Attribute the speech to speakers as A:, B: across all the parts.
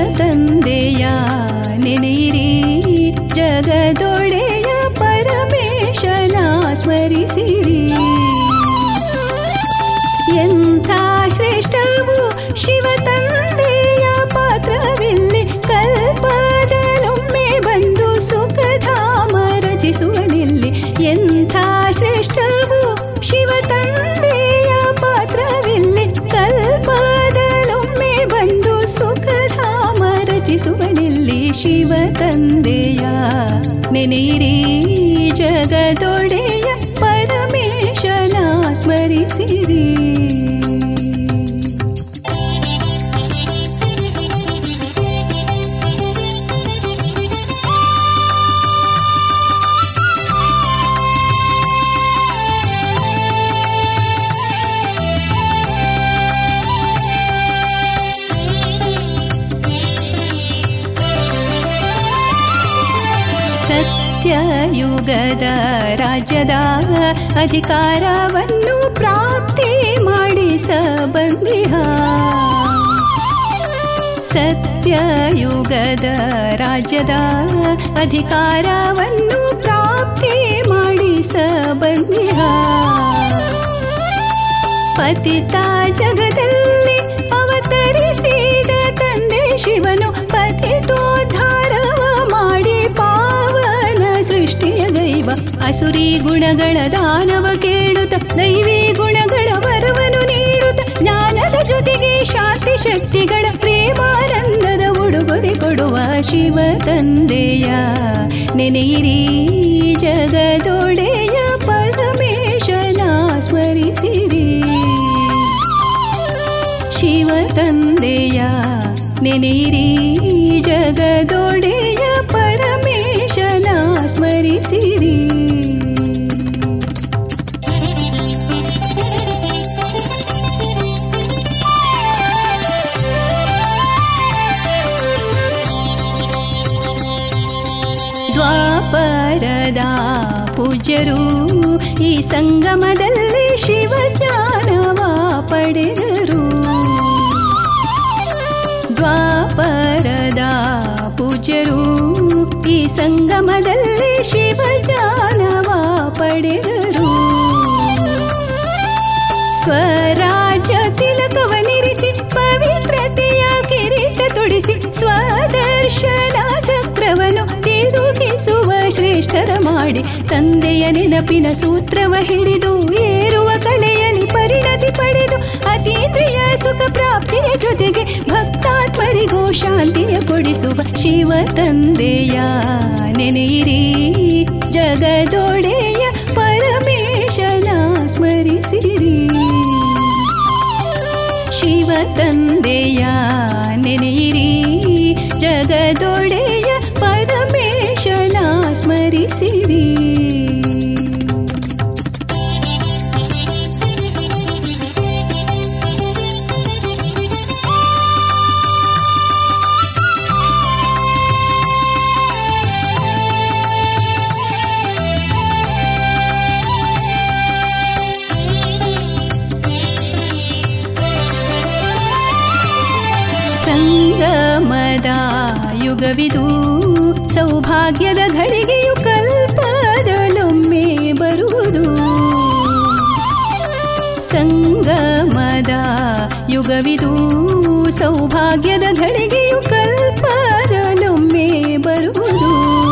A: ತಂದೆಯ ನೆನೆಯಿರಿ ಜಗದೊಡೆಯ ಪರಮೇಶನ ಸ್ಮರಿಸಿರಿ ಎಂಥ ಶ್ರೇಷ್ಠವು ಶಿವ ತಂದೆಯ ಪಾತ್ರವಿಲ್ಲಿ ಕಲ್ಪದಲೊಮ್ಮೆ ಬಂದು ಸುಖಧಾಮ ರಚಿಸುವನಿಲ್ಲಿ ಎಂಥ ಶ್ರೇಷ್ಠವು ಶಿವ ತಂದೆಯ ಪಾತ್ರವಿಲ್ಲಿ ಕಲ್ಪದಲೊಮ್ಮೆ ಬಂದು ಸುಖಧಾಮ ರಚಿಸುವನಿಲ್ಲಿ ಶಿವ ತಂದೆಯ ನೆನೆಯಿರಿ ಜಗದೊಡೆಯ ಪರಮೇಶನ ಸ್ಮರಿಸಿರಿ ಸತ್ಯಯುಗದ ರಾಜ್ಯದ ಅಧಿಕಾರವನ್ನು ಪ್ರಾಪ್ತಿ ಮಾಡಿಸ ಬಂದಿಹ ಸತ್ಯಯುಗದ ರಾಜ್ಯದ ಅಧಿಕಾರವನ್ನು ಪ್ರಾಪ್ತಿ ಮಾಡಿಸ ಬಂದಿಹ ಪತಿತ ಜಗದಲ್ಲಿ ಅವತರಿಸಿದ ತಂದೆ ಶಿವನು ಪತಿತೋದ್ಧಾರವ ಮಾಡಿ ಪಾವನ ಸೃಷ್ಟಿಯ ಗೈವ ಅಸುರಿ ಗುಣಗಳ ದಾನವ ಕೇಳುತ್ತ ದೈವಿ ಗುಣಗಳ ವರವನ್ನು ನೀಡುತ್ತ ಜ್ಞಾನದ ಜೊತೆಗೆ ಶಾಂತಿ ಶಕ್ತಿಗಳ ಪ್ರೇಮಾನಂದದ ಉಡುಗೊರೆ ಕೊಡುವ ಶಿವ ತಂದೆಯ ನೆನೆಯಿರಿ ಜಗದೊಡೆಯ ಪರಮೇಶನ ಸ್ಮರಿಸಿರಿ ಶಿವ ತಂದೆಯ ನೆನೆಯಿರಿ ಜಗದೊಡೆಯ ಪರಮೇಶನ ಸ್ಮರಿಸಿರಿ ದ್ವಾಪರದ ಪೂಜ್ಯರು ಈ ಸಂಗಮದಲ್ಲಿ ಶಿವಜ್ಞಾನವ ಪಡೆದರು ದ್ವಾಪರದ ಪೂಜ್ಯರು ಈ ಸಂಗಮದಲ್ಲಿ ಶಿವಜ್ಞಾನವ ಪಡೆದರು ಸ್ವರಾಜ್ಯ ತಿಲಕವನಿರಿಸಿ ಪವಿತ್ರತೆಯ ಕಿರೀಟ ತೊಡಿಸಿ ಸ್ವದರ್ಶನ ಚಕ್ರವನ್ನು ತಿರುಗಿಸುವ ಶ್ರೇಷ್ಠರ ಮಾಡಿ ತಂದೆಯ ನೆನಪಿನ ಸೂತ್ರವ ಹಿಡಿದು ಏರುವ ಕಲೆಯಲ್ಲಿ ಪರಿಣತಿ ಪಡೆದು ಅತೀಂದ್ರಿಯ ಸುಖ ಪ್ರಾಪ್ತಿಯ ಜೊತೆಗೆ ಭಕ್ತಾತ್ಮರಿಗೂ ಶಾಂತಿಯ ಕೊಡಿಸುವ ಶಿವ ತಂದೆಯ ನೆನೆಯಿರಿ ಜಗದೊಡೆಯ ಪರಮೇಶನ ಸ್ಮರಿಸಿರಿ ಶಿವ ತಂದೆಯ ನೆನೆಯಿರಿ ಜಗದೊಡೆಯ ಪರಮೇಶನ ಸ್ಮರಿಸಿರಿ ಸಂಗಮದ ಯುಗವಿದು ಸೌಭಾಗ್ಯದ ಘಳಿಗೆಯು ಕಲ್ಪದಲೊಮ್ಮೆ ಬರುವುದು ಸಂಗಮದ ಯುಗವಿದು ಸೌಭಾಗ್ಯದ ಘಳಿಗೆಯು ಕಲ್ಪದಲೊಮ್ಮೆ ಬರುವುದು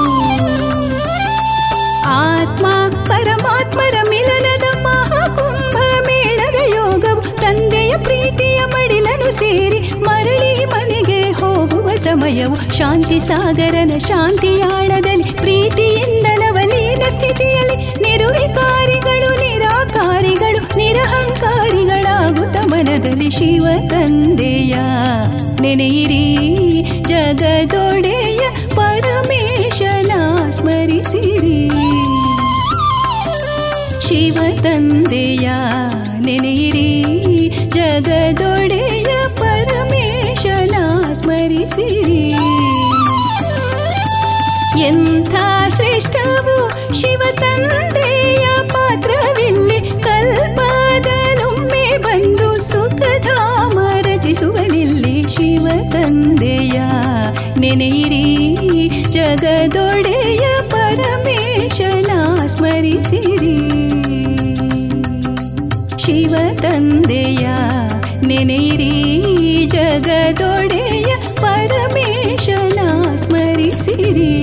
A: ಆತ್ಮ ಪರಮಾತ್ಮರ ಮಿಲನದ ಮಹಾಕುಂಭ ಮೇಳದ ಯೋಗವು ತಂದೆಯ ಪ್ರೀತಿಯ ಮಡಿಲನು ಸೇರಿ ಮರಳಿ ಮನೆಗೆ ಹೋಗುವ ಸಮಯವು ಶಾಂತಿ ಸಾಗರನ ಶಾಂತಿಯಾಳದಲ್ಲಿ ಪ್ರೀತಿಯಿಂದ ಲವಲೀನ ಸ್ಥಿತಿಯಲ್ಲಿ ನಿರುವಿಕಾರಿಗಳು ನಿರಾಕಾರಿಗಳು ನಿರಹಂಕಾರಿಗಳಾಗುತ್ತ ಮನದಲ್ಲಿ ಶಿವ ತಂದೆಯ ನೆನೆಯಿರಿ ಜಗದೊಡೆಯ ಪರಮೇಶನ ಸ್ಮರಿಸಿರಿ ಶಿವ ತಂದೆಯ ನೆನೆಯಿರಿ ಜಗದೊಡೆಯ ಪರಮೇಶನ ಸ್ಮರಿಸಿರಿ ಎಂಥ ಶ್ರೇಷ್ಠವು ಶಿವ ತಂದೆಯ ಪಾತ್ರವಿಲ್ಲಿ ಕಲ್ಪದಲೊಮ್ಮೆ ಬಂದು ಸುಖಧಾಮ ರಚಿಸುವನಿಲ್ಲಿ ಶಿವ ತಂದೆಯ ಜಗದೊಡೆಯ ಪರಮೇಶನ ಸ್ಮರಿಸಿರಿ ಶಿವ ತಂದೆಯ ನೆನೆಯಿರಿ ಜಗದೊಡೆಯ ಪರಮೇಶನ ಸ್ಮರಿಸಿರಿ